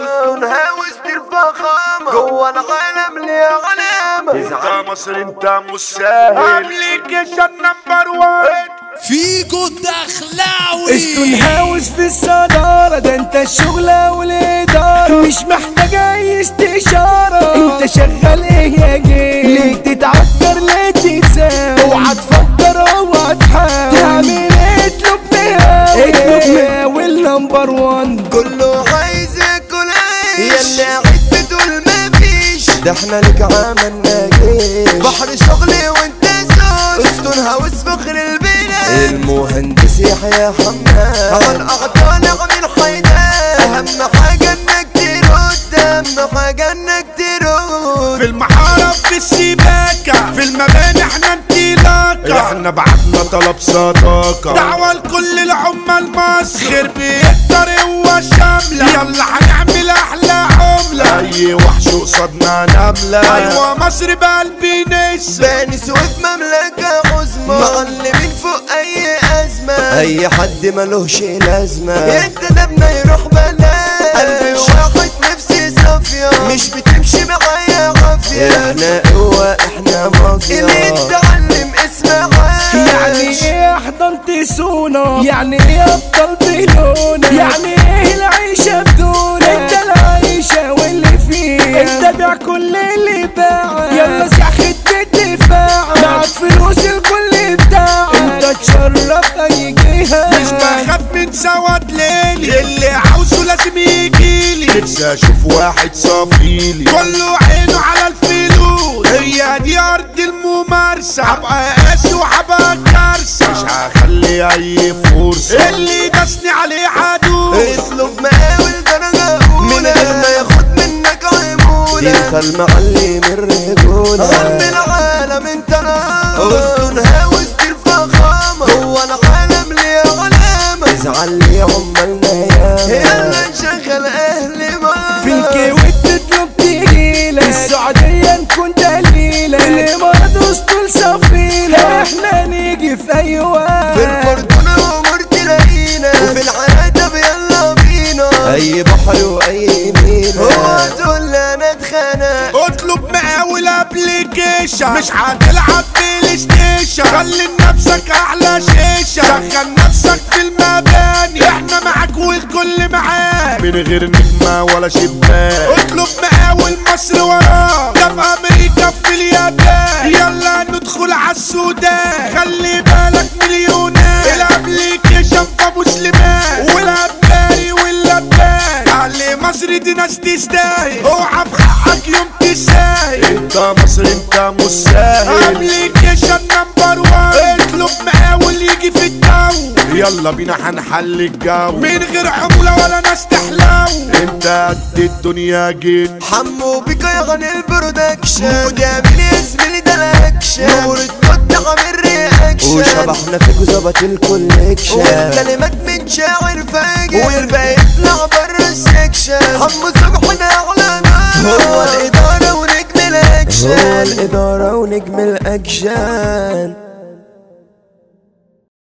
هاوس دي الفخامة جوه العالم ليه علامة انت مصر انت مش سهل ابليكيشن نمبر وان فيجو الدخلاوي استون هاوس في الصدارة ده انت الشغلة والإدارة مش محتاج أي استشارة انت شغال ايه يا جيل ليه تتعكر ليه تتساوي اوعى تفكر اوعى تحاول تعمل ايه اطلب مهاوي اطلب مهاوي نمبر وان كله عايز ياكل عيش يلا عد دول مفيش ده احنا لك عملنا جيش بحر شغلي وانت زول استون هاوس فخر البلاد المهندس يحيى حماد عن اعطانا من حيدان اهم حاجة انك ترد اهم حاجة انك ترد في المحارة في السباكة في المباني احنا انطلاقة احنا بعتنا طلب صداقة دعوة لكل العمال مصر خير بيقدر هو شاملة يلا هنعمل احلى عملة اي وحش قصادنا نملة ايوه مصر بقلبي نسا بني سويف مملكة عظمى معلمين فوق أي أزمة أي حد ملوش لازمة انت دمنا يروح بلاش قلبي واحد نفسي صافية مش بتمشي معايا عافية احنا قوة احنا مافيا اللي اتعلم اسمه عاش يعني ايه حضنت سونا يعني ايه افضل بلونا يعني ايه العيشة بدونا انت العيشة واللي فيها انت بيع كل اللي باع يلا ساحة الدفاع معك فلوس الكل بتاعك انت تشرف اي جهة مش بخاف من سواد ليلي اللي عاوزه لازم يجيلي نفسي اشوف واحد صافيلي كله عينه على الفلوس هي دي ارض الممارسة هبقى قاسي وهبقى كارثة مش هخلي اي فرصة اللي دسني عليه حدود اطلب مقاول درجة أولى من غير ما ياخد منك عمولة انت المعلم الرجولة رب العالم انت نار اسطن هاوس دي الفخامة جوه العالم ليه علامة ازعل لي عمالنا ياما يلا نشغل اهل مصر في الكويت تطلب تجيلة السعودية نكون دليلة الامارات اسطول صفيلة احنا نيجي في اي وقت في الفرقونة امور تلاقينا وفي العنادب يلا بينا اي بحر واي مينا هو تقول انا اتخانق اطلب مقاول ابليكيشن مش هتلعب بلاي ستيشن خلي لنفسك احلى شيشه شغل نفسك في المباني احنا معاك والكل معاك من غير نجمه ولا شباك اطلب مقاول مصر وراك ده في امريكا في اليابان يلا ندخل على السودان خلي بالك مليونات الابليكيشن في ابو سليمان والاباري واللبان علي مصر دي ناس تستاهل اوعى في حقك يوم تساهل انت مصر انت مش ساهل ابليكيشن نمبر وان اطلب مقاول يجي في الجو يلا بينا هنحل الجو من غير عمولة ولا ناس تحلو انت قد الدنيا جيت حمو بيكا يا غني البرودكشن وجامل يا زميلي ده الاكشن نور التوت عامل رياكشن وشبحنا فيك وظبط الكوليكشن والكلمات من شاعر فاجر والباقي يطلع بره السكشن حمو صبحنا اعلى نار هو الاداره ونجم الاكشن هو الاداره ونجم الاكشن